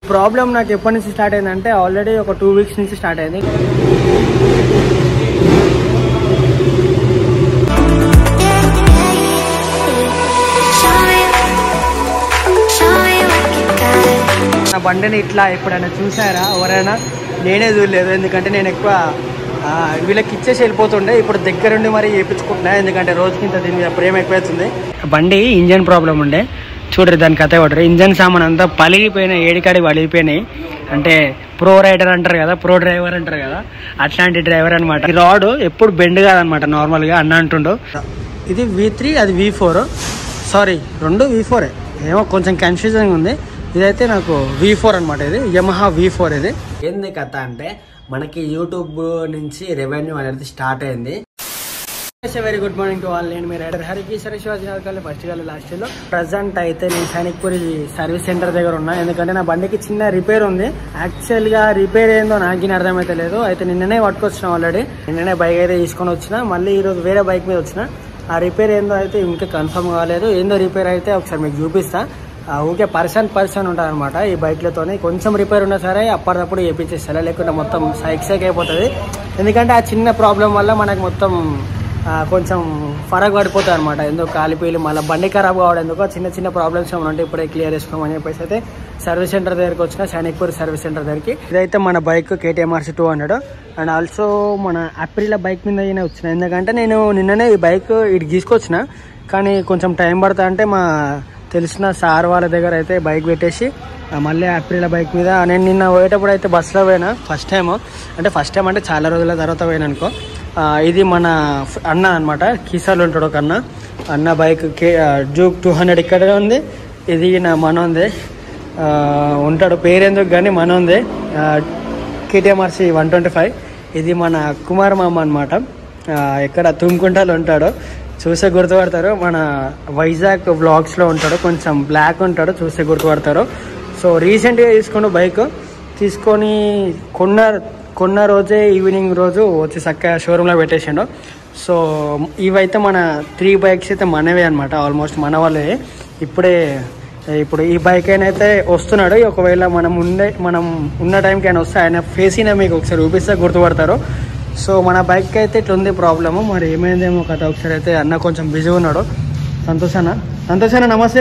Problem నాకు ఎప్పటి నుంచి స్టార్ట్ అయిందంటే ఆల్రెడీ ఒక టూ వీక్స్ నుంచి స్టార్ట్ అయింది Show me, show me what you got. నా బండిని ఇట్లా ఎప్పుడైనా చూసారా ఎవరైనా నేనే చూడలేదు ఎందుకంటే నేను ఎక్కువ ఆ, వీళ్ళకి ఇచ్చేసి వెళ్ళిపోతుండే ఇప్పుడు దగ్గరుండి మరి చేయించుకుంటున్నా ఎందుకంటే రోజుకి ఇంత దీని మీద ప్రేమ ఎక్కువవుతుంది బండి ఇంజన్ ప్రాబ్లం ఉండే చూడరు దాని కథ కొట్టరు ఇంజన్ సామాన్ అంతా పలిగిపోయినాయి ఏడికాడి పలిగిపోయినాయి అంటే ప్రో రైడర్ అంటారు కదా ప్రో డ్రైవర్ అంటారు కదా అట్లాంటి డ్రైవర్ అనమాట ఈ రాడ్ ఎప్పుడు బెండ్ కాదనమాట నార్మల్గా అన్న అంటుండు ఇది వి త్రీ అది వి ఫోర్ సారీ రెండు వి ఫోరే ఏమో కొంచెం కన్ఫ్యూజన్ ఉంది ఇదైతే నాకు వి ఫోర్ అనమాట ఇది యమహా వి ఫోర్ ఇది ఏంది కథ అంటే మనకి యూట్యూబ్ నుంచి రెవెన్యూ అనేది స్టార్ట్ అయింది very good morning to all నేను మీ రైడర్ హరికి సరస్వాతి కాలి ఫస్ట్ కాలి లాస్ట్ లో ప్రజెంట్ అయితే నేను సైనిక్పూరి సర్వీస్ సెంటర్ దగ్గర ఉన్నా ఎందుకంటే నా బండికి చిన్న రిపేర్ ఉంది యాక్చువల్ గా రిపేర్ ఏందో నాకు అర్థమైతే లేదు అయితే నిన్ననే పట్టుకొచ్చిన ఆల్రెడీ నిన్ననే బైక్ అయితే తీసుకొని వచ్చిన మళ్ళీ ఈ రోజు వేరే బైక్ మీద వచ్చిన ఆ రిపేర్ ఏందో అయితే ఇంకా కన్ఫర్మ్ కాలేదు ఏందో రిపేర్ అయితే ఒకసారి మీకు చూపిస్తా ఆ ఊకే పర్సన్ పర్సన్ ఉంటుంది అనమాట ఈ బైక్లతోనే కొంచెం రిపేర్ ఉన్నా సరే అప్పటిదప్పుడు వేయించేస్తా లేకుంటే మొత్తం సైక్ సైక్ అయిపోతుంది ఎందుకంటే ఆ చిన్న ప్రాబ్లం వల్ల మనకు మొత్తం ఆ, కొంచెం ఫరక్ పడిపోతుంది అనమాట ఎందుకు కాలిపోయి మళ్ళీ బండి ఖరాబ్ కావడం ఎందుకో చిన్న చిన్న ప్రాబ్లమ్స్ ఏమైనా ఉంటే ఇప్పుడే క్లియర్ చేసుకోమని చెప్పేసి అయితే సర్వీస్ సెంటర్ దగ్గరికి వచ్చిన సైనిక్పూర్ సర్వీస్ సెంటర్ దగ్గరికి ఇదైతే మన bike KTM RC two hundred and also మన అప్రిల్ బైక్ మీద అయినా వచ్చిన ఎందుకంటే నేను నిన్ననే ఈ బైక్ ఇటు తీసుకొచ్చిన కానీ కొంచెం టైం పడతా అంటే మా తెలిసిన సార్ వాళ్ళ దగ్గర అయితే బైక్ పెట్టేసి ఆ, మళ్ళీ అప్రిల్ బైక్ మీద నేను నిన్న పోయేటప్పుడు అయితే బస్సులో పోయినా ఫస్ట్ టైం అంటే ఫస్ట్ టైం అంటే చాలా రోజుల తర్వాత పోయినా అనుకో ఆ, ఇది మన ఫ్- అన్న అనమాట కీసాలు ఉంటాడు ఒక అన్న అన్న bike K Duke two hundred ఇక్కడే ఉంది ఇది నా మనోంది ఆ, ఉంటాడు పేరెందుకు కానీ మనోంది కేటీఎంఆర్సి వన్ ట్వంటీ ఫైవ్ ఇది మన కుమార్ మామ అనమాట ఎక్కడ తుమ్కుంటలో ఉంటాడు చూసే గుర్తుపడతారు మన వైజాగ్ వ్లాగ్స్లో ఉంటాడు కొంచెం బ్లాక్ ఉంటాడు చూసే గుర్తుపడతారు సో రీసెంట్గా తీసుకున్న బైక్ తీసుకొని కొన్న కొన్న రోజే ఈవినింగ్ రోజు వచ్చి చక్కగా షోరూంలో పెట్టేసిండు సో ఇవైతే మన త్రీ బైక్స్ అయితే మనవే అనమాట ఆల్మోస్ట్ మన వాళ్ళే ఇప్పుడే ఇప్పుడు ఈ బైక్ అయితే వస్తున్నాడు ఒకవేళ మనం ఉండే మనం ఉన్న టైంకి ఆయన వస్తే ఆయన ఫేస్ అయినా మీకు ఒకసారి చూపిస్తే గుర్తుపడతారు సో మన బైక్ అయితే ఇట్లా ఉంది ప్రాబ్లము మరి ఏమైందేమో కథ ఒకసారి అయితే అన్న కొంచెం బిజీ ఉన్నాడు సంతోష్ అన్న సంతోష్ అన్న నమస్తే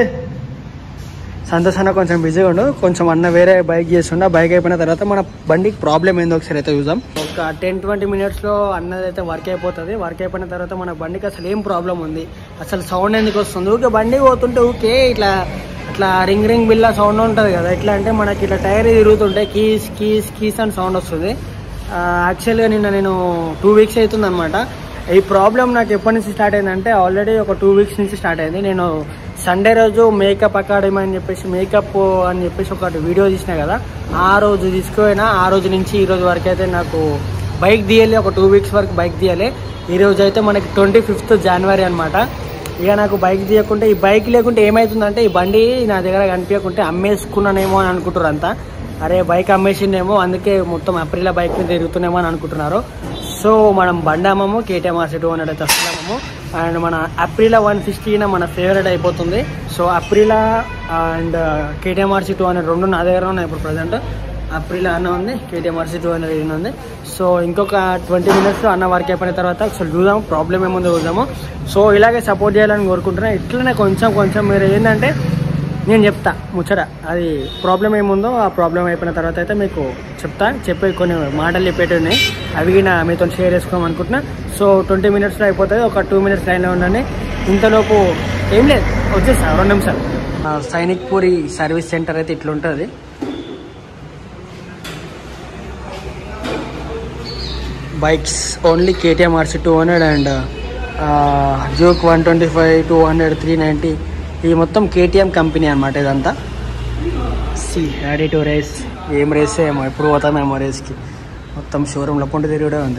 సంతోష్ అన్న కొంచెం బిజీగా ఉండు కొంచెం అన్న వేరే బైక్ చేస్తుండ బైక్ అయిపోయిన తర్వాత మన బండికి ప్రాబ్లం ఏందో ఒకసారి అయితే చూద్దాం ఒక టెన్ ట్వంటీ మినిట్స్లో అన్నది అయితే వర్క్ అయిపోతుంది వర్క్ అయిపోయిన తర్వాత మన బండికి అసలు ఏం ప్రాబ్లం ఉంది అసలు సౌండ్ ఎందుకు వస్తుంది ఊకే బండి పోతుంటే ఊకే ఇట్లా ఇట్లా రింగ్ రింగ్ బిల్లా సౌండ్ ఉంటుంది కదా ఎట్లా అంటే మనకి ఇట్లా టైర్ తిరుగుతుంటే కీస్ కీస్ కీస్ అని సౌండ్ వస్తుంది యాక్చువల్గా నిన్న నేను టూ వీక్స్ అవుతుంది అనమాట ఈ ప్రాబ్లం నాకు ఎప్పటి నుంచి స్టార్ట్ అయిందంటే ఆల్రెడీ ఒక టూ వీక్స్ నుంచి స్టార్ట్ అయింది నేను సండే రోజు మేకప్ అకాడమీ అని చెప్పేసి మేకప్ అని చెప్పేసి ఒకటి వీడియో తీసిన కదా ఆ రోజు తీసుకుపోయినా ఆ రోజు నుంచి ఈ రోజు వరకు అయితే నాకు బైక్ తీయాలి ఒక టూ వీక్స్ వరకు బైక్ తీయాలి ఈ రోజు అయితే మనకి ట్వంటీ ఫిఫ్త్ జనవరి అనమాట ఇక నాకు బైక్ తీయకుంటే ఈ బైక్ లేకుంటే ఏమవుతుందంటే ఈ బండి నా దగ్గర కనిపించకుంటే అమ్మేసుకున్నానేమో అని అనుకుంటారు అంతా అరే బైక్ అమ్మేసిందేమో అందుకే మొత్తం అప్రిల్ బైక్ మీద తిరుగుతున్నామో అని అనుకుంటున్నారు సో మనం బండి అమ్మము కేటీఎం ఆర్సీ టూ హండ్రెడ్ అయితే వస్తున్నాము అండ్ మన అప్రిల్ వన్ సిక్స్టీన మన ఫేవరెట్ అయిపోతుంది so Aprilia and KTM RC two hundred రెండు నా దగ్గర ఉన్నాయి ఇప్పుడు ప్రజెంట్ అప్రిల్ అన్న ఉంది కేటీఎం ఆర్సీ టూ హండ్రెడ్ ఈయన ఉంది సో ఇంకొక ట్వంటీ మినిట్స్లో అన్న వర్క్ అయిపోయిన తర్వాత ఒకసారి చూద్దాం ప్రాబ్లం ఏముందో చూద్దాము సో ఇలాగే సపోర్ట్ చేయాలని కోరుకుంటున్నా ఇట్లనే కొంచెం కొంచెం మీరు ఏంటంటే నేను చెప్తా ముచ్చట అది ప్రాబ్లం ఏముందో ఆ ప్రాబ్లం అయిపోయిన తర్వాత అయితే మీకు చెప్తా చెప్పే కొన్ని మాటలు చెప్పేటి ఉన్నాయి అవి నా మీతో షేర్ చేసుకోమని అనుకుంటున్నా సో ట్వంటీ మినిట్స్లో అయిపోతుంది ఒక టూ మినిట్స్ లైన్లో ఉండండి ఇంతలోపు ఏం లేదు వచ్చేస్తా రెండు నిమిషాలు సైనిక్ పూరి సర్వీస్ సెంటర్ అయితే ఇట్లా ఉంటుంది bikes only KTM RC two hundred and Duke one twenty five two hundred three ninety ఇది మొత్తం కేటీఎం కంపెనీ అనమాట ఇదంతా సి రెడీ టు రేస్ ఏం రేస్ ఏమో ఎప్పుడు పోతామేమో రేస్కి మొత్తం షోరూంలో పొంటి తిరుగుడే ఉంది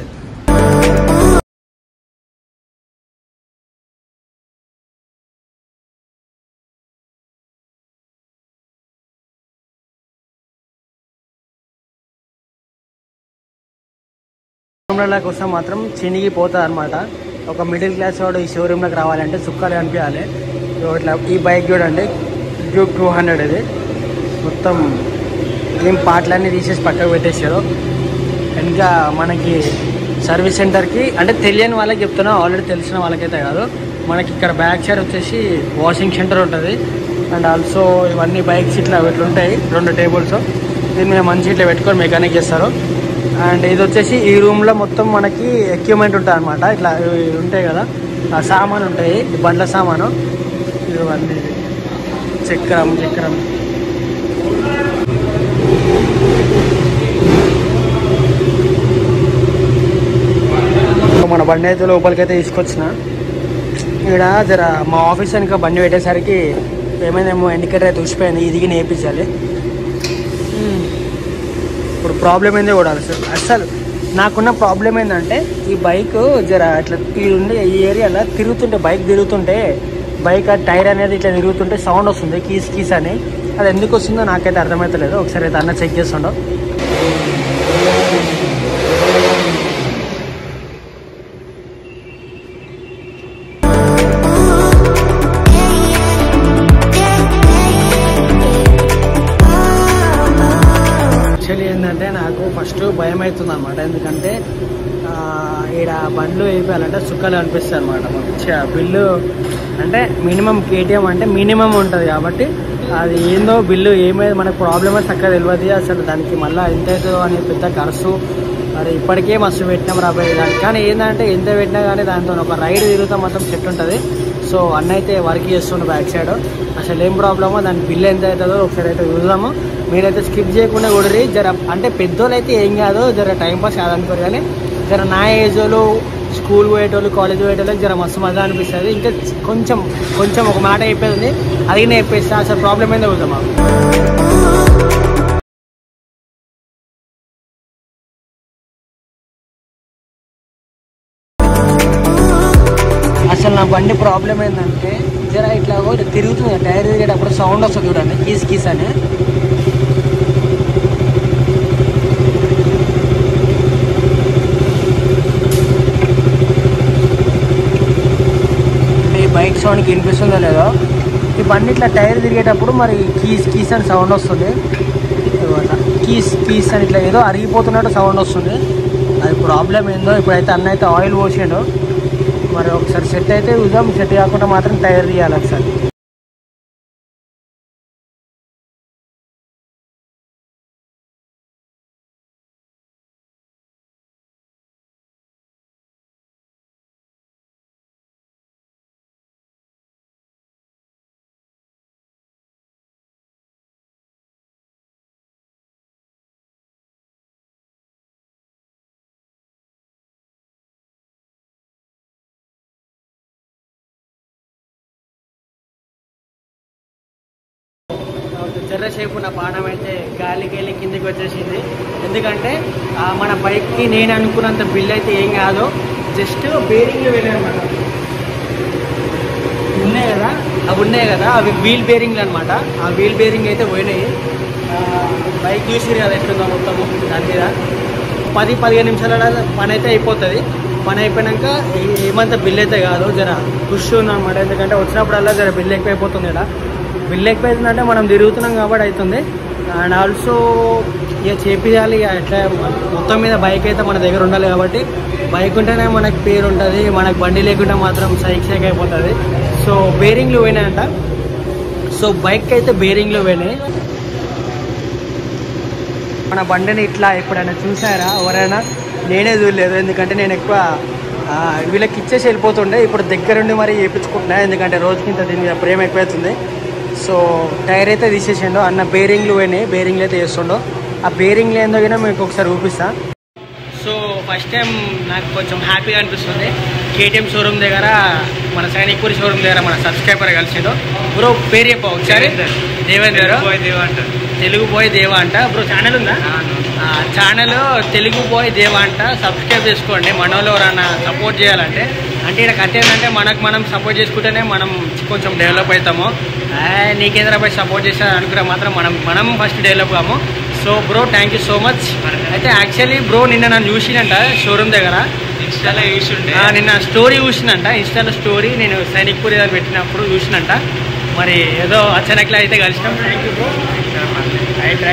షోరూంలోకి వస్తే మాత్రం చినిగిపోతుంది అనమాట ఒక మిడిల్ క్లాస్ వాడు ఈ షోరూంలోకి రావాలంటే చుక్కలు కనిపించాలి ఇదిగో ఇట్లా ఈ బైక్ చూడండి డ్యూక్ టూ హండ్రెడ్ ఇది మొత్తం ఏం పార్ట్లన్నీ తీసేసి పక్కకు పెట్టేసారు ఇంకా మనకి సర్వీస్ సెంటర్కి అంటే తెలియని వాళ్ళకి చెప్తున్నా ఆల్రెడీ తెలిసిన వాళ్ళకైతే కాదు మనకి ఇక్కడ బ్యాక్ సైడ్ వచ్చేసి వాషింగ్ సెంటర్ ఉంటుంది అండ్ ఆల్సో ఇవన్నీ బైక్స్ ఇట్లా ఇట్లా ఉంటాయి రెండు టేబుల్స్ దీని మీద మంచి ఇట్లా పెట్టుకొని మెకానిక్ చేస్తారు అండ్ ఇది వచ్చేసి ఈ రూమ్లో మొత్తం మనకి ఎక్విప్మెంట్ ఉంటుంది అనమాట ఇట్లా ఇవి ఉంటాయి కదా ఆ సామాన్ ఉంటాయి ఈ బండ్ల సామాను ఇవన్నీ చక్రం చక్రం మన బండి అయితే లోపలికైతే తీసుకొచ్చిన ఇక్కడ జర మా ఆఫీస్ వెనక బండి పెట్టేసరికి ఏమైందేమో ఇండికేటర్ అయితే ఊసిపోయింది ఇది నేర్పించాలి ఇప్పుడు ప్రాబ్లం ఏందో కూడా అసలు అసలు నాకున్న ప్రాబ్లం ఏంటంటే ఈ బైక్ జర ఇట్లా ఈ ఉండే ఈ ఏరియాలో తిరుగుతుంటే బైక్ తిరుగుతుంటే బైక్ ఆ టైర్ అనేది ఇట్లా తిరుగుతుంటే సౌండ్ వస్తుంది కీస్ కీస్ అని అది ఎందుకు వస్తుందో నాకైతే అర్థమవుతలేదు ఒకసారి అయితే అన్న చెక్ చేస్తుండో యాక్చువల్లీ ఏంటంటే నాకు ఫస్ట్ భయం అవుతుంది అనమాట ఎందుకంటే ఆ, ఈడ బండ్లు వేయాలంటే సుక్కలు అనిపిస్తాయి అనమాట మంచిగా బిల్లు అంటే మినిమం కేటీఎం అంటే మినిమం ఉంటుంది కాబట్టి అది ఏందో బిల్లు ఏమైంది మనకు ప్రాబ్లమే చక్కగా తెలియదు అసలు దానికి మళ్ళీ ఎంత అవుతుందో అని పెద్ద ఖర్చు మరి ఇప్పటికే మస్తు పెట్టినాం రాబోయే దానికి కానీ ఏంటంటే ఎంత పెట్టినా కానీ దాంతో ఒక రైడ్ తిరుగుతా మొత్తం సెట్ ఉంటుంది సో అన్న అయితే వర్క్ చేస్తుండే బ్యాక్ సైడ్ అసలు ఏం ప్రాబ్లమో దాని బిల్ ఎంత అవుతుందో ఒకసారి అయితే చూద్దాము మీరైతే స్కిప్ చేయకుండా కొడరి జర అంటే పెద్దోళ్ళు అయితే ఏం కాదు జర టైం పాస్ కాదనుకోరు కానీ జర నా ఏజ్ వాళ్ళు స్కూల్ పోయేటోళ్ళు కాలేజ్ పోయేటోళ్ళకి జర మస్తు మజా అనిపిస్తుంది ఇంకా కొంచెం కొంచెం ఒక మాట చెప్పేది ఉంది అది నేను చెప్పేస్తా అసలు ప్రాబ్లం ఏందో చూద్దామా అసలు నా బండి ప్రాబ్లం ఏంటంటే జర ఇట్లా ఓ తిరుగుతుంది టైర్ తిరిగేటప్పుడు సౌండ్ వస్తుంది చూడండి కీస్ కీస్ అని ఈ బైక్ సౌండ్కి వినిపిస్తుందో లేదో ఈ బండి ఇట్లా టైర్ తిరిగేటప్పుడు మరి కీస్ కీస్ అని సౌండ్ వస్తుంది ఇదిగో అట్లా కీస్ కీస్ అని ఇట్లా ఏదో అరిగిపోతున్నట్టు సౌండ్ వస్తుంది అది ప్రాబ్లం ఏందో ఇప్పుడైతే అన్న అయితే ఆయిల్ పోసాడు మరి ఒకసారి సెట్ అయితే చూద్దాం సెట్ కాకుండా మాత్రం టైర్ తీయాలి ఒకసారి జర్రసేపు నా పానం అయితే గాలికి వెళ్ళి కిందికి వచ్చేసింది ఎందుకంటే ఆ, మన బైక్కి నేను అనుకున్నంత బిల్ అయితే ఏం కాదు జస్ట్ బేరింగ్లు వెళ్ళాయన్నమాట ఉన్నాయి కదా అవి ఉన్నాయి కదా అవి వీల్ బేరింగ్లు అనమాట ఆ వీల్ బేరింగ్ అయితే పోయినాయి ఆ, బైక్ చూసిరు కదా ఎట్లుందో మొత్తము దాని మీద పది పదిహేను నిమిషాల పని అయితే అయిపోతుంది పని అయిపోయినాక ఏ- ఏమంత బిల్ అయితే కాదు జర ఖుషి ఉందన్నమాట ఎందుకంటే వచ్చినప్పుడల్లా జర బిల్ ఎక్కువైపోతుంది ఇక్కడ బిల్ ఎక్కువైతుందంటే మనం తిరుగుతున్నాం కాబట్టి అవుతుంది అండ్ ఆల్సో ఇక చేపియాలి ఇక ఎట్లా మొత్తం మీద బైక్ అయితే మన దగ్గర ఉండాలి కాబట్టి బైక్ ఉంటేనే మనకు పేరు ఉంటుంది మనకు బండి లేకుండా మాత్రం సైక్ సైక్ అయిపోతుంది సో బేరింగ్లు పోయినాయంట సో బైక్ అయితే బేరింగ్లు పోయినాయి మన బండిని ఇట్లా ఎప్పుడైనా చూసారా ఎవరైనా నేనే చూడలేదు ఎందుకంటే నేను ఎక్కువ ఆ, వీళ్ళకి ఇచ్చేసి వెళ్ళిపోతుండే ఇప్పుడు దగ్గరుండి మరి చేయించుకుంటున్నా ఎందుకంటే రోజుకి ఇంత దీని మీద ప్రేమ ఎక్కువైతుంది సో టైర్ అయితే తీసేసిండు అన్న బేరింగ్లు పోయినాయి బేరింగ్లు అయితే చేస్తుండో ఆ బేరింగ్లు ఏందో కానీ మీకు ఒకసారి చూపిస్తా సో ఫస్ట్ టైం నాకు కొంచెం హ్యాపీగా అనిపిస్తుంది కేటీఎం షోరూమ్ దగ్గర మన సైనిక్పూరి షోరూమ్ దగ్గర మన సబ్స్క్రైబర్ కలిసిండు బ్రో పేరు చెప్పా ఒకసారి దేవేంద్ర తెలుగు బాయ్ దేవా అంట బ్రో ఛానల్ ఉందా ఛానల్ తెలుగు బాయ్ దేవా అంట సబ్స్క్రైబ్ చేసుకోండి మన వాళ్ళు ఎవరన్నా సపోర్ట్ చేయాలంటే అంటే ఇక్కడ కట్టేందంటే మనకు మనం సపోర్ట్ చేసుకుంటేనే మనం కొంచెం డెవలప్ అవుతాము ఆ, నీకేంద్ర పై సపోర్ట్ చేస్తా అనుకున్నా మాత్రం మనం మనం ఫస్ట్ డెవలప్ కాము so bro thank you so much అయితే యాక్చువల్లీ బ్రో నిన్న నన్ను చూసినంట షోరూమ్ దగ్గర ఇన్స్టాలో చూసిండే ఆ, నిన్న స్టోరీ చూసినంట ఇన్స్టాలో స్టోరీ నేను సైనిక్ పూరి దగ్గర పెట్టినప్పుడు చూసినంట మరి ఏదో అచ్చనక్లా అయితే కలిసినాం thank you bro right right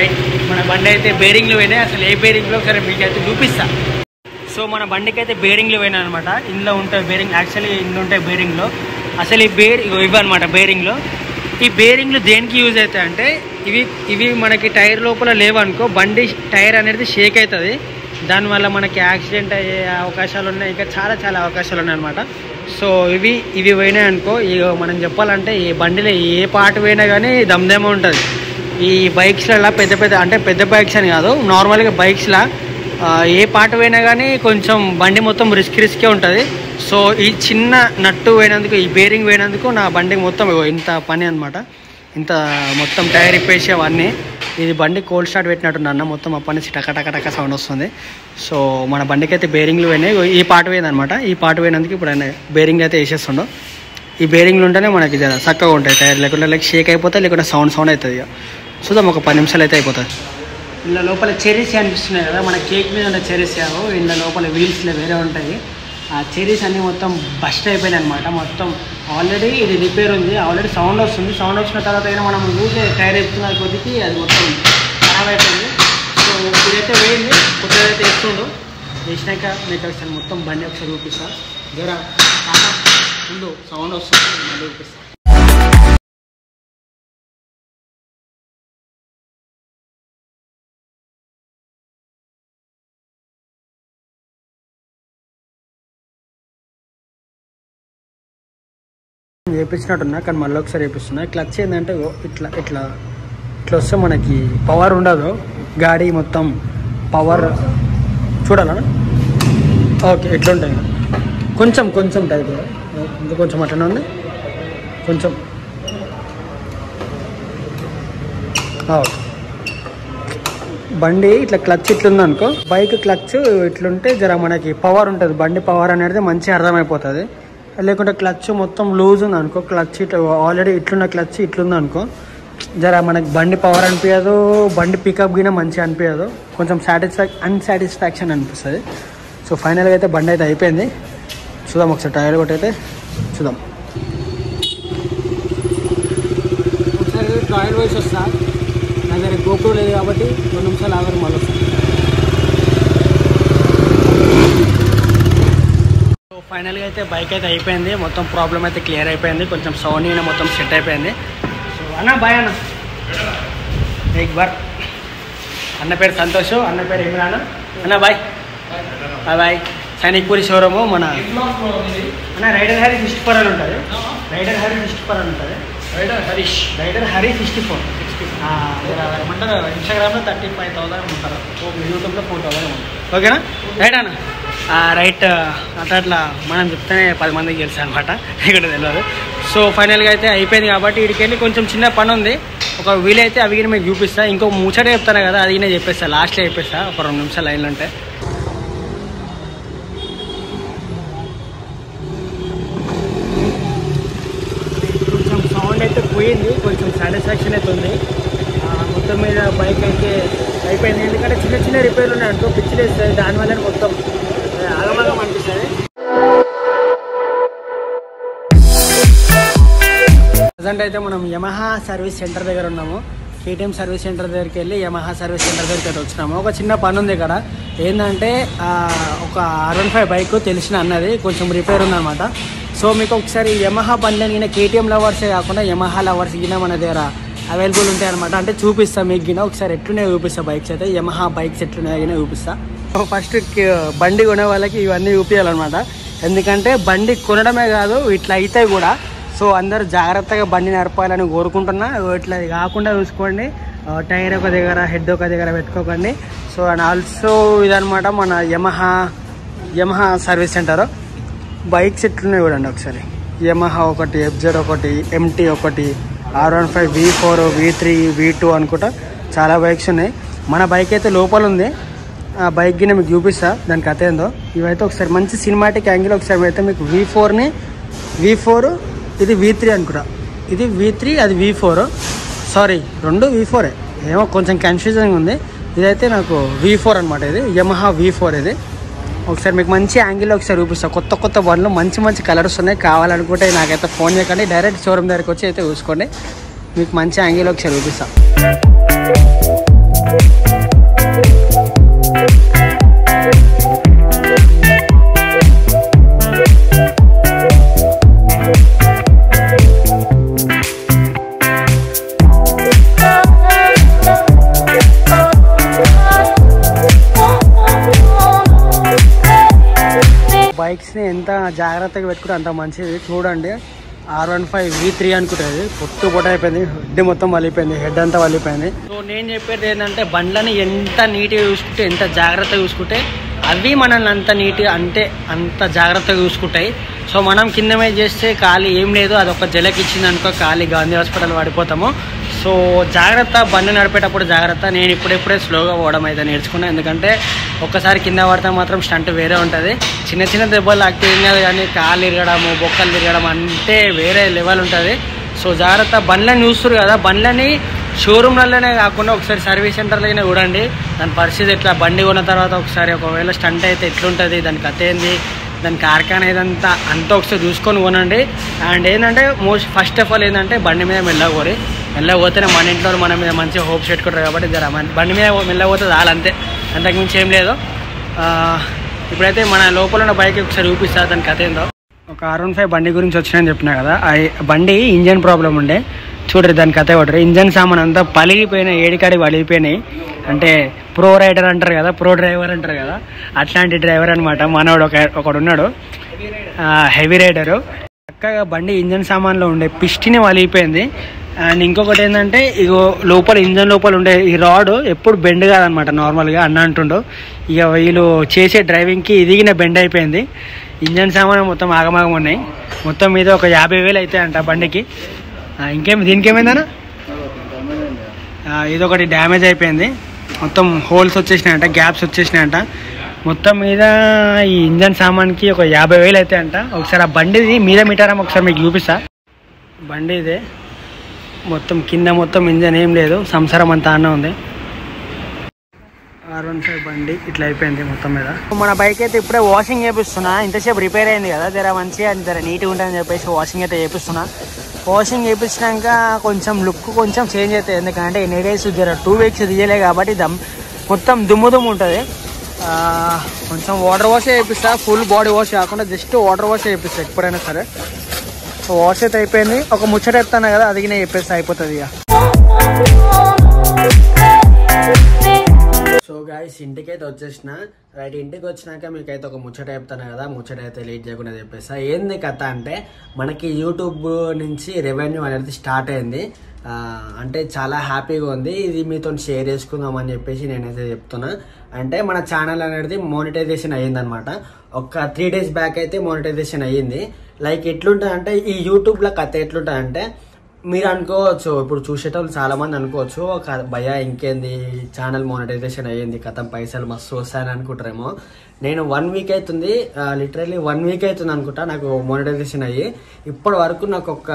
మన బండి అయితే బేరింగ్లు పోయినాయి అసలు ఏ బేరింగ్లో సరే మీకు అయితే చూపిస్తా సో మన బండికి అయితే బేరింగ్లు పోయినాయి అనమాట ఇందులో ఉంటాయి బేరింగ్ యాక్చువల్లీ ఇందులో ఉంటాయి బేరింగ్లో అసలు ఈ బేర్ ఇగో ఇవి అనమాట బేరింగ్లో ఈ బేరింగ్లు దేనికి యూజ్ అవుతాయి అంటే ఇవి ఇవి మనకి టైర్ లోపల లేవనుకో బండి టైర్ అనేది షేక్ అవుతుంది దానివల్ల మనకి యాక్సిడెంట్ అయ్యే అవకాశాలు ఉన్నాయి ఇంకా చాలా చాలా అవకాశాలు ఉన్నాయి అనమాట సో ఇవి ఇవి పోయినాయి అనుకో ఇక మనం చెప్పాలంటే ఈ బండిలో ఏ పార్ట్ పోయినా కానీ దమ్దేమో ఉంటుంది ఈ బైక్స్లలో పెద్ద పెద్ద అంటే పెద్ద బైక్స్ అని కాదు నార్మల్గా బైక్స్లో ఆ, ఏ పాట పోయినా కానీ కొంచెం బండి మొత్తం రిస్క్ రిస్కే ఉంటుంది సో ఈ చిన్న నట్టు పోయినందుకు ఈ బేరింగ్ పోయినందుకు నా బండికి మొత్తం ఇగో ఇంత పని అనమాట ఇంత మొత్తం టైర్ ఇప్పేసి అవన్నీ ఇది బండి కోల్డ్ స్టార్ట్ పెట్టినట్టు అన్న మొత్తం అప్పటి నుంచి టక టక టక సౌండ్ వస్తుంది సో మన బండికి అయితే బేరింగ్లు పోయినాయి ఇగో ఈ పాట పోయిందనమాట ఈ పాట పోయినందుకు ఇప్పుడు ఆయన బేరింగ్ అయితే వేసేస్తుండో ఈ బేరింగ్లు ఉంటేనే మనకి జర చక్కగా ఉంటాయి టైర్ లేకుంటే లైక్ షేక్ అయిపోతాయి లేకుంటే సౌండ్ సౌండ్ అవుతుంది ఇక చూద్దాం ఒక పది నిమిషాలు అయితే అయిపోతుంది ఇలా లోపల చెరీస్ అనిపిస్తున్నాయి కదా మన కేక్ మీద ఉన్న చెరీస్ కావు ఇందులో లోపల వీల్స్లో వేరే ఉంటాయి ఆ చెరీస్ అన్ని మొత్తం బస్ట్ అయిపోయినాయి అనమాట మొత్తం ఆల్రెడీ ఇది రిపేర్ ఉంది ఆల్రెడీ సౌండ్ వస్తుంది సౌండ్ వచ్చిన తర్వాత అయినా మనం ఊరికే టైర్ ఎత్తున్న కొద్దికి అది మొత్తం ఖరాబ్ అయిపోయింది సో ఇదైతే వేయండి కొత్తగా అయితే ఎత్తుండు వేసినాక మీకు ఒకసారి మొత్తం బండి ఒకసారి చూపిస్తా జర ఆహా, ముందు సౌండ్ వస్తుంది మళ్ళీ చూపిస్తా వేపించినట్టున్నా కానీ మళ్ళీ ఒకసారి వేపిస్తున్నా క్లచ్ ఏంటంటే ఇగో ఇట్లా ఇట్లా ఇట్లా వస్తే మనకి పవర్ ఉండదు గాడి మొత్తం పవర్ చూడాలా ఓకే ఎట్లుంటాయి కొంచెం కొంచెం టైప్ ఇంకా కొంచెం అట్లనే ఉంది కొంచెం ఆ, ఓకే. బండి ఇట్లా క్లచ్ ఇట్లుంది అనుకో బైక్ క్లచ్ ఇట్లుంటే జర మనకి పవర్ ఉంటుంది బండి పవర్ అనేది మంచిగా అర్థమైపోతుంది లేకుంటే క్లచ్ మొత్తం లూజ్ ఉంది అనుకో క్లచ్ ఇట్లా ఆల్రెడీ ఇట్లున్న క్లచ్ ఇట్లుంది అనుకో జర మనకి బండి పవర్ అనిపించదు బండి పికప్ గిన మంచిగా అనిపించదు కొంచెం సాటిస్ఫాక్ అన్సాటిస్ఫాక్షన్ అనిపిస్తుంది సో ఫైనల్గా అయితే బండి అయితే అయిపోయింది చూద్దాం ఒకసారి టైర్ కొట్టి అయితే చూద్దాం ఒకసారి ట్రయల్ వేసి వస్తా నా దగ్గర గోప్రో లేదు కాబట్టి రెండు నిమిషాలు ఆగరు మళ్ళీ వస్తాను సో ఫైనల్గా అయితే బైక్ అయితే అయిపోయింది మొత్తం ప్రాబ్లం అయితే క్లియర్ అయిపోయింది కొంచెం సౌండ్ అయినా మొత్తం సెట్ అయిపోయింది సో అన్న బాయ్ అన్న ఎక్ బార్ అన్న పేరు సంతోష్ అన్న పేరు ఇమ్రాన్ అన్న bye bye bye Sainikpuri showroom మన అన్న రైడర్ హరి సిక్స్టీ ఫోర్ అని ఉంటుంది రైడర్ హరి సిక్స్టీ ఫోర్ అని ఉంటుంది rider Harish rider Hari sixty four ఏమంటారు ఇన్స్టాగ్రామ్లో థర్టీ ఫైవ్ థౌసండ్ ఉంటారు యూట్యూబ్లో ఫోర్ థౌసండ్ ఓకేనా రైట్ అన్న రైట్ అట్లా అట్లా మనం చెప్తేనే పది మందికి తెలుసు అనమాట ఇక్కడ తెలియదు సో ఫైనల్గా అయితే అయిపోయింది కాబట్టి వీడికి వెళ్ళి కొంచెం చిన్న పని ఉంది ఒక వీలైతే అవి కూడా మీకు చూపిస్తా ఇంకో ముచ్చట చెప్తాను కదా అది నేను చెప్పేస్తా లాస్ట్లో చెప్పేస్తా ఒక రెండు నిమిషాలు లైన్లో ఉంటే కొంచెం సౌండ్ అయితే పోయింది కొంచెం సాటిస్ఫాక్షన్ అయితే ఉంది ఆ, మొత్తం మీద బైక్ అయితే అయిపోయింది ఎందుకంటే చిన్న చిన్న రిపేర్లు ఉన్నాయి అనుకో పిచ్చిలు వేస్తుంది దానివల్ల మొత్తం ఆ, ఆగమాగం అనిపిస్తుంది ప్రజెంట్ అయితే మనం యమహా సర్వీస్ సెంటర్ దగ్గర ఉన్నాము కేటీఎం సర్వీస్ సెంటర్ దగ్గరికి వెళ్ళి యమహా సర్వీస్ సెంటర్ దగ్గరికి అయితే వచ్చినాము ఒక చిన్న పని ఉంది ఇక్కడ ఏంటంటే ఆ, ఒక ఆర్ వన్ ఫైవ్ బైక్ తెలిసిన అన్నది కొంచెం రిపేర్ ఉందన్నమాట సో మీకు ఒకసారి యమహా బండి గిన కేటీఎం లవర్సే కాకుండా యమహా లవర్స్ గిన మన దగ్గర అవైలబుల్ ఉంటాయి అనమాట అంటే చూపిస్తా మీకు గిన ఒకసారి ఎట్లున్నాయో చూపిస్తా బైక్స్ అయితే యమహా బైక్స్ ఎట్లున్నాయో గిన చూపిస్తా ఫస్ట్ బండి కొనే వాళ్ళకి ఇవన్నీ చూపించాలన్నమాట ఎందుకంటే బండి కొనడమే కాదు ఇట్లా అవుతాయి కూడా సో అందరూ జాగ్రత్తగా బండి నడపాలని కోరుకుంటున్నా ఇట్లా కాకుండా చూసుకోండి ఆ, టైర్ ఒక దగ్గర హెడ్ ఒక దగ్గర పెట్టుకోకండి సో అండ్ ఆల్సో ఇదనమాట మన Yamaha Yamaha service centre bikes ఎట్లున్నాయి చూడండి ఒకసారి యమహా ఒకటి ఎఫ్జెడ్ ఒకటి ఎంటీ ఒకటి R one five V four V three V two అనుకుంటా చాలా బైక్స్ ఉన్నాయి మన బైక్ అయితే లోపల ఉంది ఆ బైక్ గిన్నె మీకు చూపిస్తా దానికి కథ ఏందో ఇవైతే ఒకసారి మంచి సినిమాటిక్ యాంగిల్ ఒకసారి అయితే మీకు వి ఫోర్ని వి ఫోర్ ఇది వి త్రీ అనుకుంటా ఇది వి త్రీ అది వి ఫోర్ సారీ రెండు వి ఫోరే ఏమో కొంచెం కన్ఫ్యూజన్ ఉంది ఇదైతే నాకు వి ఫోర్ అనమాట ఇది యమహా వి ఫోర్ ఇది ఒకసారి మీకు మంచి యాంగిల్లో ఒకసారి చూపిస్తా కొత్త కొత్త బండ్లు మంచి మంచి కలర్స్ ఉన్నాయి కావాలనుకుంటే నాకైతే ఫోన్ చేయకండి డైరెక్ట్ షోరూమ్ దగ్గరికి వచ్చి అయితే చూసుకోండి మీకు మంచి యాంగిల్ ఒకసారి చూపిస్తా జాగ్రత్తగా పెట్టుకుంటే అంత మంచిది చూడండి R one five V three అనుకుంటుంది పొట్టు పొట్ట అయిపోయింది హెడ్ మొత్తం వలిపోయింది హెడ్ అంతా వలిపోయింది సో నేను చెప్పేది ఏంటంటే బండ్లని ఎంత నీట్గా చూసుకుంటే ఎంత జాగ్రత్తగా చూసుకుంటే అవి మనల్ని అంత నీట్గా అంటే అంత జాగ్రత్తగా చూసుకుంటాయి సో మనం కింద మీద చేస్తే ఖాళీ ఏం లేదు అది ఒక జలకి ఇచ్చింది అనుకో ఖాళీ గాంధీ హాస్పిటల్ పడిపోతాము సో జాగ్రత్త బండి నడిపేటప్పుడు జాగ్రత్త నేను ఇప్పుడెప్పుడే స్లోగా పోవడం అయితే నేర్చుకున్నాను ఎందుకంటే ఒక్కసారి కింద పడితే మాత్రం స్టంట్ వేరే ఉంటుంది చిన్న చిన్న దెబ్బలు తాకితే ఏం కాదు కానీ కాళ్ళు ఇరగడము బొక్కలు తిరగడం అంటే వేరే లెవెల్ ఉంటుంది సో జాగ్రత్త బండ్లని చూస్తారు కదా బండ్లని షోరూమ్లలోనే కాకుండా ఒకసారి సర్వీస్ సెంటర్లోనే చూడండి దాని పరిస్థితి ఎట్లా బండి కొన్న తర్వాత ఒకసారి ఒకవేళ స్టంట్ అయితే ఎట్లుంటుంది దాని కథ ఏంది దాని కార్ఖానా ఏదంతా అంతా ఒకసారి చూసుకొని కొనండి అండ్ ఏంటంటే మోస్ట్ ఫస్ట్ ఆఫ్ ఆల్ ఏంటంటే బండి మీద మెల్లగోరి మెల్లగోతేనే మన ఇంట్లో మన మీద మంచిగా హోప్స్ పెట్టుకుంటారు కాబట్టి జర మన బండి మీద మెల్లగోతే చాలు అంతే అంతకుమించి ఏం లేదు ఆ, ఇప్పుడైతే మన లోపల ఉన్న బైక్ ఒకసారి చూపిస్తా దాని కథ ఏందో ఒక ఆర్ వన్ ఫైవ్ బండి గురించి వచ్చినా చెప్పినా కదా ఆ బండి ఇంజన్ ప్రాబ్లం ఉండే చూడరు దాని కథ కొట్టరు ఇంజన్ సామాన్ అంతా పలిగిపోయినాయి ఏడికాడి పలిగిపోయినాయి అంటే ప్రో రైడర్ అంటారు కదా ప్రో డ్రైవర్ అంటారు కదా అట్లాంటి డ్రైవర్ అనమాట మనోడు ఒక ఒకడు ఉన్నాడు హెవీ రైడరు చక్కగా బండి ఇంజన్ సామాన్లో ఉండే పిస్టిని వలిగిపోయింది అండ్ ఇంకొకటి ఏంటంటే ఇగో లోపల ఇంజన్ లోపల ఉండే ఈ రాడ్ ఎప్పుడు బెండ్ కాదనమాట నార్మల్గా అన్న అంటుండు ఇక వీళ్ళు చేసే డ్రైవింగ్కి ఇదిగిన బెండ్ అయిపోయింది ఇంజన్ సామాన్ మొత్తం ఆగమాగం ఉన్నాయి మొత్తం మీద ఒక యాభై వేలు అవుతాయంట బండికి ఆ, ఇంకేం దీనికి ఏమైందన్నా ఇది ఒకటి డ్యామేజ్ అయిపోయింది మొత్తం హోల్స్ వచ్చేసినాయంట గ్యాప్స్ వచ్చేసినాయంట మొత్తం మీద ఈ ఇంజన్ సామాన్కి ఒక యాభై వేలు అయితే అంట ఒకసారి ఆ బండిది మీద మీటారం ఒకసారి మీకు చూపిస్తా బండి ఇదే మొత్తం కింద మొత్తం ఇంజన్ ఏం లేదు సంసారం అంతా అన్న ఉంది ఆర్ వన్ ఫైవ్ బండి ఇట్లా అయిపోయింది మొత్తం మీద మన బైక్ అయితే ఇప్పుడే వాషింగ్ చేపిస్తున్నా ఇంతసేపు రిపేర్ అయింది కదా జర మంచిగా జర నీట్గా ఉంటుందని చెప్పేసి వాషింగ్ అయితే చేపిస్తున్నా వాషింగ్ చేపించినాక కొంచెం లుక్ కొంచెం చేంజ్ అవుతుంది ఎందుకంటే ఎన్ని డేస్ జర టూ వీక్స్ తీయలే కాబట్టి దమ్ మొత్తం దుమ్ము దుమ్ము ఉంటుంది ఆ, కొంచెం వాటర్ వాష్ చేపిస్తా ఫుల్ బాడీ వాష్ కాకుండా జస్ట్ వాటర్ వాష్ చేపిస్తా ఎప్పుడైనా సరే వాష్ అయితే అయిపోయింది ఒక ముచ్చట చెప్తాను కదా అది నేను చెప్పేస్తే అయిపోతుంది ఇక సో గాయస్ ఇంటికి అయితే వచ్చేసిన రైట్ ఇంటికి వచ్చినాక మీకైతే ఒక ముచ్చట చెప్తాను కదా ముచ్చట అయితే లేట్ చేయకుండా చెప్పేస్తా ఏంది కథ అంటే మనకి యూట్యూబ్ నుంచి రెవెన్యూ అనేది స్టార్ట్ అయింది ఆ, అంటే చాలా హ్యాపీగా ఉంది ఇది మీతో షేర్ చేసుకుందాం అని చెప్పేసి నేనైతే చెప్తున్నా అంటే మన ఛానల్ అనేది మోనిటైజేషన్ అయ్యిందనమాట ఒక త్రీ డేస్ బ్యాక్ అయితే మోనిటైజేషన్ అయ్యింది లైక్ ఎట్లుంటుంది అంటే ఈ యూట్యూబ్లో కథ ఎట్లుంటుంది అంటే మీరు అనుకోవచ్చు ఇప్పుడు చూసేటోళ్ళు చాలా మంది అనుకోవచ్చు ఒక భయ ఇంకేంది ఛానల్ మోనటైజేషన్ అయ్యింది కథం పైసలు మస్తు వస్తాయని అనుకుంటారేమో నేను వన్ వీక్ అవుతుంది లిటరల్లీ వన్ వీక్ అవుతుంది అనుకుంటా నాకు మోనటైజేషన్ అయ్యి ఇప్పటి వరకు నాకు ఒక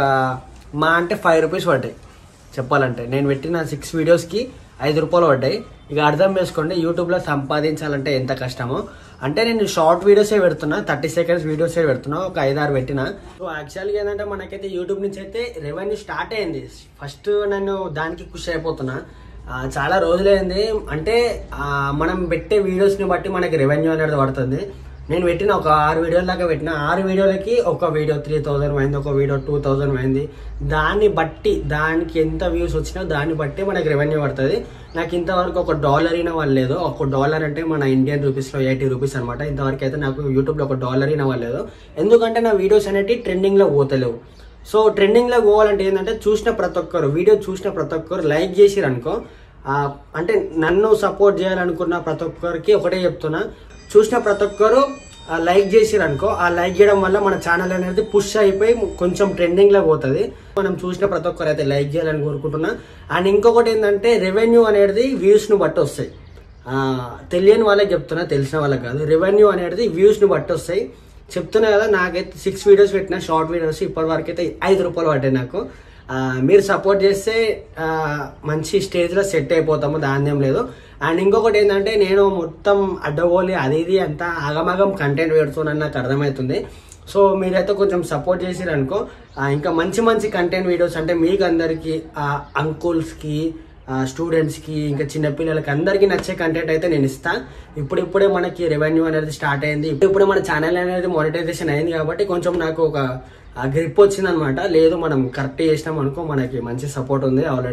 మా అంటే ఫైవ్ రూపీస్ పడ్డాయి చెప్పాలంటే నేను పెట్టిన సిక్స్ వీడియోస్కి ఐదు రూపాయలు పడ్డాయి ఇక అర్థం చేసుకోండి యూట్యూబ్లో సంపాదించాలంటే ఎంత కష్టమో అంటే నేను షార్ట్ వీడియోసే పెడుతున్నా థర్టీ సెకండ్స్ వీడియోసే పెడుతున్నా ఒక ఐదారు పెట్టిన సో యాక్చువల్గా ఏంటంటే మనకైతే యూట్యూబ్ నుంచి అయితే రెవెన్యూ స్టార్ట్ అయింది ఫస్ట్ నేను దానికి ఖుషి అయిపోతున్నా ఆ, చాలా రోజులైంది అంటే ఆ, మనం పెట్టే వీడియోస్ని బట్టి మనకి రెవెన్యూ అనేది పడుతుంది నేను పెట్టిన ఒక ఆరు వీడియోల దాకా పెట్టిన ఆరు వీడియోలకి ఒక వీడియో త్రీ థౌజండ్ అయింది ఒక వీడియో టూ థౌజండ్ అయింది దాన్ని బట్టి దానికి ఎంత వ్యూస్ వచ్చినా దాన్ని బట్టి మనకి రెవెన్యూ పడుతుంది నాకు ఇంతవరకు ఒక డాలర్ అయినా వాళ్ళలేదు ఒక డాలర్ అంటే మన ఇండియన్ రూపీస్లో ఎయిటీ రూపీస్ అనమాట ఇంతవరకు అయితే నాకు యూట్యూబ్లో ఒక డాలర్ అయినా వాళ్ళలేదు ఎందుకంటే నా వీడియోస్ అనేవి ట్రెండింగ్లో పోతలేవు సో ట్రెండింగ్లో పోవాలంటే ఏంటంటే చూసిన ప్రతి ఒక్కరు వీడియో చూసిన ప్రతి ఒక్కరు లైక్ చేసిరు అనుకో ఆ, అంటే నన్ను సపోర్ట్ చేయాలనుకున్న ప్రతి ఒక్కరికి ఒకటే చెప్తున్నా చూసిన ప్రతి ఒక్కరు ఆ లైక్ చేసిరు అనుకో ఆ లైక్ చేయడం వల్ల మన ఛానల్ అనేది పుష్ అయిపోయి కొంచెం ట్రెండింగ్ లో పోతుంది మనం చూసిన ప్రతి ఒక్కరు అయితే లైక్ చేయాలని కోరుకుంటున్నా అండ్ ఇంకొకటి ఏంటంటే రెవెన్యూ అనేది వ్యూస్ ను బట్టి వస్తాయి ఆ, తెలియని వాళ్ళకి చెప్తున్నా తెలిసిన వాళ్ళకి కాదు రెవెన్యూ అనేది వ్యూస్ ని బట్టి వస్తాయి చెప్తున్నా కదా నాకైతే సిక్స్ వీడియోస్ పెట్టిన షార్ట్ వీడియోస్ ఇప్పటి వరకు అయితే ఐదు రూపాయలు పడ్డాయి నాకు ఆ, మీరు సపోర్ట్ చేస్తే ఆ, మంచి స్టేజ్లో సెట్ అయిపోతాము దాని ఏం లేదు అండ్ ఇంకొకటి ఏంటంటే నేను మొత్తం అడ్డగోలి అది ఇది అంతా ఆగమాగం కంటెంట్ పెడుతున్నాను నాకు అర్థమవుతుంది సో మీరైతే కొంచెం సపోర్ట్ చేసిరు అనుకో ఆ, ఇంకా మంచి మంచి కంటెంట్ వీడియోస్ అంటే మీకు అందరికీ అంకుల్స్కి స్టూడెంట్స్కి ఇంకా చిన్నపిల్లలకి అందరికీ నచ్చే కంటెంట్ అయితే నేను ఇస్తా ఇప్పుడిప్పుడే మనకి రెవెన్యూ అనేది స్టార్ట్ అయింది ఇప్పుడే మన ఛానల్ అనేది మానిటైజేషన్ అయింది కాబట్టి కొంచెం నాకు ఒక గ్రిప్ వచ్చిందనమాట లేదు మనం కరెక్ట్ చేసినాం అనుకో మనకి మంచి సపోర్ట్ ఉంది ఆల్రెడీ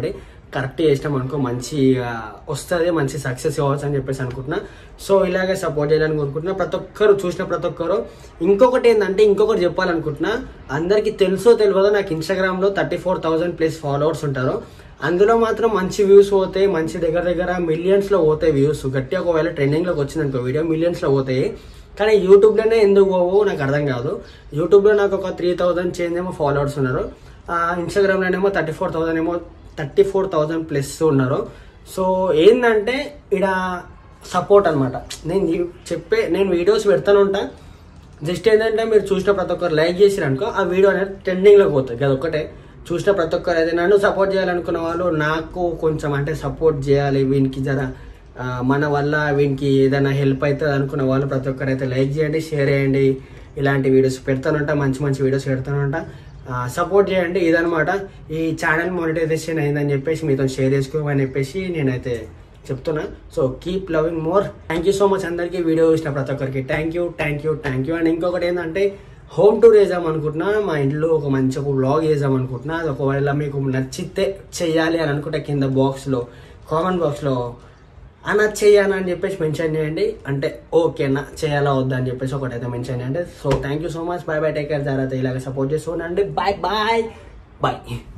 కరెక్ట్ చేసినాం అనుకో మంచి వస్తుంది మంచి సక్సెస్ అవ్వచ్చు అని చెప్పేసి అనుకుంటున్నా సో ఇలాగే సపోర్ట్ చేయాలని కోరుకుంటున్నా ప్రతి ఒక్కరు చూసిన ప్రతి ఒక్కరు ఇంకొకటి ఏంటంటే ఇంకొకటి చెప్పాలనుకుంటున్నా అందరికీ తెలుసో తెలియదో నాకు ఇన్స్టాగ్రామ్లో thirty four thousand plus followers ఉంటారు అందులో మాత్రం మంచి వ్యూస్ పోతాయి మంచి దగ్గర దగ్గర మిలియన్స్లో పోతాయి వ్యూస్ గట్టి ఒకవేళ ట్రెండింగ్లోకి వచ్చింది అనుకో వీడియో మిలియన్స్లో పోతాయి కానీ యూట్యూబ్లోనే ఎందుకు పోవు నాకు అర్థం కాదు యూట్యూబ్లో నాకు ఒక త్రీ థౌజండ్ చేంజ్ ఏమో ఫాలోవర్స్ ఉన్నారు ఇన్స్టాగ్రామ్లోనేమో థర్టీ ఫోర్ థౌసండ్ ఏమో థర్టీ ఫోర్ థౌసండ్ ప్లస్ ఉన్నారు సో ఏంటంటే ఇక్కడ సపోర్ట్ అనమాట నేను ఈ- చెప్పే నేను వీడియోస్ పెడతాను ఉంటా జస్ట్ ఏంటంటే మీరు చూసిన ప్రతి ఒక్కరు లైక్ చేసిరు అనుకో ఆ వీడియో అనేది ట్రెండింగ్లోకి పోతుంది అది ఒక్కటే చూసిన ప్రతి ఒక్కరు అయితే నన్ను సపోర్ట్ చేయాలనుకున్న వాళ్ళు నాకు కొంచెం అంటే సపోర్ట్ చేయాలి వీనికి జర ఆ, మన వల్ల వీనికి ఏదైనా హెల్ప్ అవుతుంది అనుకున్న వాళ్ళు ప్రతి ఒక్కరు అయితే లైక్ చేయండి షేర్ చేయండి ఇలాంటి వీడియోస్ పెడతానంట మంచి మంచి వీడియోస్ పెడతానంట సపోర్ట్ చేయండి ఇదనమాట ఈ ఛానల్ మానిటైజేషన్ అయిందని చెప్పేసి మీతో షేర్ చేసుకోమని చెప్పేసి నేనైతే చెప్తున్నా so keep loving more thank you so much అందరికీ వీడియో చూసిన ప్రతి ఒక్కరికి thank you thank you thank you and ఇంకొకటి ఏంటంటే హోమ్ టూర్ వేద్దాం అనుకుంటున్నా మా ఇంట్లో ఒక మంచి ఒక వ్లాగ్ వేద్దాం అనుకుంటున్నా అది ఒకవేళ మీకు నచ్చితే చెయ్యాలి అని అనుకుంటే కింద బాక్స్లో కామెంట్ బాక్స్లో అన్న చెయ్యానా అని చెప్పేసి మెన్షన్ చేయండి అంటే ఓకేనా చేయాలా వద్దా అని చెప్పేసి ఒకటైతే మెన్షన్ చేయండి so thank you so much bye bye take care జాగ్రత్త ఇలాగ సపోర్ట్ చేస్తూ ఉండండి బాయ్ బాయ్ బాయ్